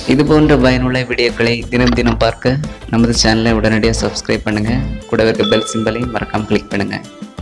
இது போன்ற பயனுள்ள வீடியோக்களை தினம் தினம் பார்க்க நமது சேனலை உடனடியாக சப்ஸ்கிரைப் பண்ணுங்கள் கூடவே இருக்க பெல் சிம்பலையும் மறக்காமல் கிளிக் பண்ணுங்கள்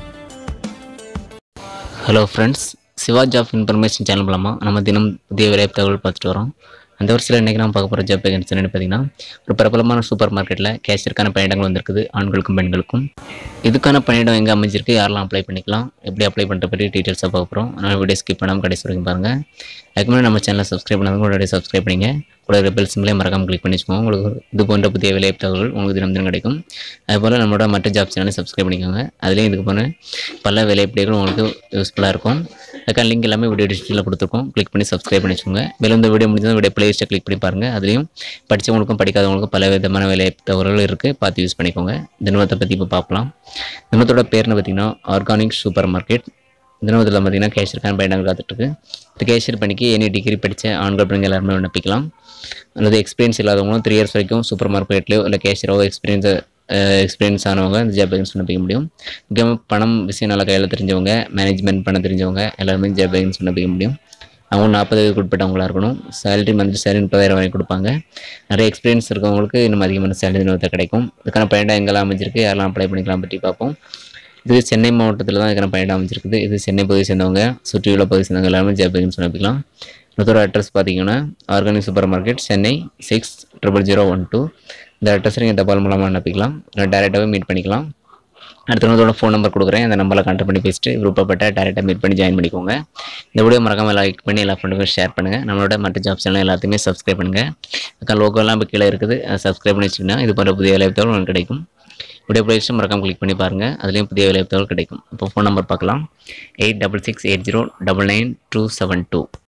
hello friends Siva job information channel மூலமாக நம்ம தினம் புதிய வேலைவாய்ப்பு தகவல் பார்த்துட்டு வரோம் அந்த வருஷத்தில் இன்றைக்கி நம்ம பார்க்க போகிற ஜாப் வேகன்சி என்னென்னு பார்த்தீங்கன்னா ஒரு பிரபலமான சூப்பர் மார்க்கெட்டில் கேஷியருக்கான பணியிடங்கள் வந்திருக்குது ஆண்களுக்கும் பெண்களுக்கும் இதுக்கான பணியிடம் எங்கே அமைஞ்சிருக்கு யாரெல்லாம் அப்ளை பண்ணிக்கலாம் எப்படி அப்ளை பண்ணுற பற்றி டீட்டெயில்ஸாக பார்க்க போகிறோம் அதனால் வீடியோ ஸ்கிப் பண்ணாமல் கடைசி வரைக்கும் பாருங்கள் அதுக்கு முன்னாடி நம்ம சேனலை சப்ஸ்கிரைப் பண்ணாதவங்க உடனே சப்ஸ்கிரைப் பண்ணிங்க கூட இருக்கிற பெல் சிம்லேயே மறக்காம கிளிக் பண்ணி வச்சுக்கோங்க உங்களுக்கு இது போன்ற புதிய வேலைவாய்ப்பு தகவல்கள் உங்களுக்கு தினம் தினம் கிடைக்கும் அதுபோல் நம்மளோட மற்ற ஜாப் சேனலை சப்ஸ்கிரைப் பண்ணிக்கோங்க அதுலேயும் இதுக்கு போன பல வேலைப்படிகளும் உங்களுக்கு யூஸ்ஃபுல்லாக இருக்கும் அதுக்கான லிங்க் எல்லாமே வீடியோ டிஸ்கிரிப்ஷனில் கொடுத்துருக்கோம் கிளிக் பண்ணி சப்ஸ்கிரைப் பண்ணி வச்சுக்கோங்க மேலும் இந்த வீடியோ முடிஞ்சதும் வீடியோ பிளேலிஸ்ட்டை கிளிக் பண்ணி பாருங்கள் அதுலேயும் படித்தவங்களுக்கும் படிக்காதவங்களுக்கும் பல விதமான வேலை தகவல்கள் இருக்குது பார்த்து யூஸ் பண்ணிக்கோங்க தினமத்தை பற்றி இப்போ பார்க்கலாம் தினத்தோட பேர்னு பார்த்தீங்கன்னா ஆர்கானிக் சூப்பர் மார்க்கெட் தினமத்தில் பார்த்தீங்கன்னா கேஷியருக்கான பயணங்கள் காத்துட்ருக்கு இந்த கேஷியர் பணிக்கு எனி டிகிரி படித்த ஆண்கள் பெண்கள் எல்லாருமே விண்ணப்பிக்கலாம் அல்லது எக்ஸ்பீரியன்ஸ் இல்லாதவங்களும் த்ரீ இயர்ஸ் வரைக்கும் சூப்பர் மார்க்கெட்லேயோ இல்லை கேஷியரோ எக்ஸ்பீரியன்ஸ் எக்ஸ்பீரியன்ஸ் ஆனவங்க இந்த ஜாப் வேகன்ஸ் விண்ணப்பிக்க முடியும் முக்கியமாக பணம் விஷயம் நல்லா கையில் தெரிஞ்சவங்க மேனேஜ்மெண்ட் பண்ண தெரிஞ்சவங்க எல்லாருமே ஜாப் வேகன்ஸ் விண்ணப்பிக்க முடியும் அவங்க நாற்பது வயதுக்கு உட்பட்டவங்களா இருக்கணும் சேலரி மந்த்லி சேலரி முப்பதாயிரம் வரைக்கும் கொடுப்பாங்க நிறைய எக்ஸ்பீரியன்ஸ் இருக்கவங்களுக்கு இன்னும் அதிகமான சேலரி நிறுவனத்தை கிடைக்கும் இதுக்கான பயணம் எங்கெல்லாம் அமைஞ்சிருக்கு யாரெல்லாம் அப்ளை பண்ணிக்கலாம் பற்றி பார்ப்போம் இது சென்னை மாவட்டத்தில் தான் இதுக்கான பயணம் அமைஞ்சிருக்குது இது சென்னை பகுதியை சேர்ந்தவங்க சுற்றியுள்ள பகுதி சேர்ந்தவங்க எல்லாருமே ஜாப் வேகன்ஸ் விண்ணப்பிக்கலாம் இன்னொரு அட்ரஸ் பார்த்தீங்கன்னா organic supermarket Chennai six triple zero one two இந்த அட்ரஸ் நீங்கள் தபால் மூலமாக அனுப்பிக்கலாம் இல்லை டேரெக்டாகவே மீட் பண்ணிக்கலாம் அடுத்த இன்னொரு ஃபோன் நம்பர் கொடுக்குறேன் அந்த நம்பரில் கான்டாக்ட் பண்ணி பேசிட்டு விருப்பப்பட்ட டேரெக்டாக மீட் பண்ணி ஜாயின் பண்ணிக்கோங்க இந்த வீடியோ மறக்காமல் லைக் பண்ணி எல்லா ஃப்ரெண்டுக்கும் ஷேர் பண்ணுங்கள் நம்மளோட மற்ற ஜாப் சேனல் எல்லாத்தையுமே சப்ஸ்கிரைப் பண்ணுங்கள் அதுக்கான லோகோலாம் இப்போ கீழே இருக்குது அதை சப்ஸ்கிரைப் பண்ணி வச்சிங்கன்னா இது போன்ற புதிய வேலைவாய்ப்பு தகவல் உங்களுக்கு கிடைக்கும் வீடியோ பிளேலிஸ்ட்டும் மறக்காம கிளிக் பண்ணி பாருங்கள் அதுலேயும் புதிய வேலைவாய்ப்பு தகவல் கிடைக்கும் இப்போ ஃபோன் நம்பர் பார்க்கலாம் eight double six eight zero double nine two seven two